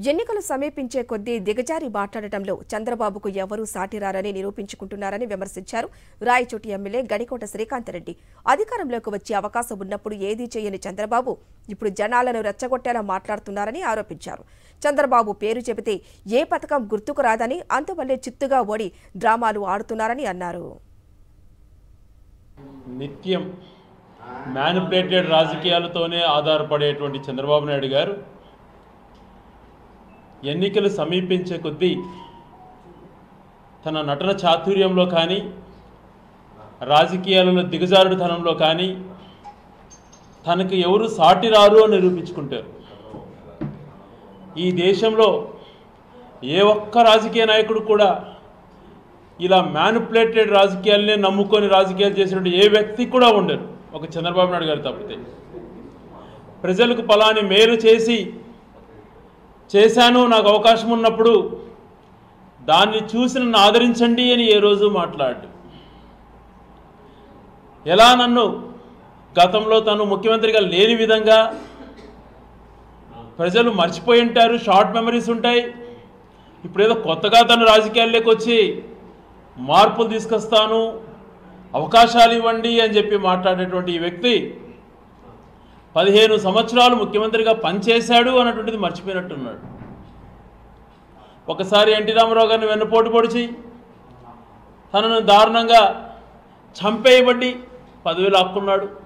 ఎన్నికలు సమీపించే కొద్దీ దిగజారి మాట్లాడటంలో చంద్రబాబుకు ఎవరూ సాటిరారని నిరూపించుకుంటున్నారని విమర్శించారు రాయచోటి ఎమ్మెల్యే గడికోట శ్రీకాంత్ రెడ్డి అధికారంలోకి వచ్చే అవకాశం ఉన్నప్పుడు ఏదీ చేయని చంద్రబాబు ఇప్పుడు జనాలను రెచ్చగొట్టేలా మాట్లాడుతున్నారని ఆరోపించారు చంద్రబాబు పేరు చెబితే ఏ పథకం గుర్తుకు రాదని అందువల్లే చిత్తుగా ఓడి డ్రామాలు ఆడుతున్నారని అన్నారు నిత్యం మ్యానిపులేటెడ్ రాజకీయాలతోనే ఆధారపడేటువంటి చంద్రబాబు నాయుడు గారు ఎన్నికలు సమీపించే కొద్దీ తన నటన చాతుర్యంలో కానీ రాజకీయాలలో దిగజారుడుతనంలో కానీ తనకు ఎవరు సాటి రారు అని నిరూపించుకుంటారు ఈ దేశంలో ఏ ఒక్క రాజకీయ నాయకుడు కూడా ఇలా మ్యానిపులేటెడ్ రాజకీయాలనే నమ్ముకొని రాజకీయాలు చేసినట్టు ఏ వ్యక్తి కూడా ఉండరు ఒక చంద్రబాబు నాయుడు గారు తప్పితే ప్రజలకు పలాని మేలు చేసి చేశాను నాకు అవకాశం ఉన్నప్పుడు దాన్ని చూసి నన్ను ఆదరించండి అని ఏ రోజు మాట్లాడు ఎలా నన్ను గతంలో తను ముఖ్యమంత్రిగా లేని విధంగా ప్రజలు మర్చిపోయి ఉంటారు షార్ట్ మెమరీస్ ఉంటాయి ఇప్పుడు ఏదో కొత్తగా తను రాజకీయాల్లోకి వచ్చి మార్పులు తీసుకొస్తాను అవకాశాలు ఇవ్వండి అని చెప్పి మాట్లాడేటువంటి ఈ వ్యక్తి పదిహేను సంవత్సరాలు ముఖ్యమంత్రిగా పనిచేశాడు అన్నటువంటిది మర్చిపోయినట్టున్నాడు ఒకసారి ఎన్టీ రామారావు గారిని వెన్నుపోటు పొడిచి తనను దారుణంగా చంపేయబడి పదవిలో ఆక్కున్నాడు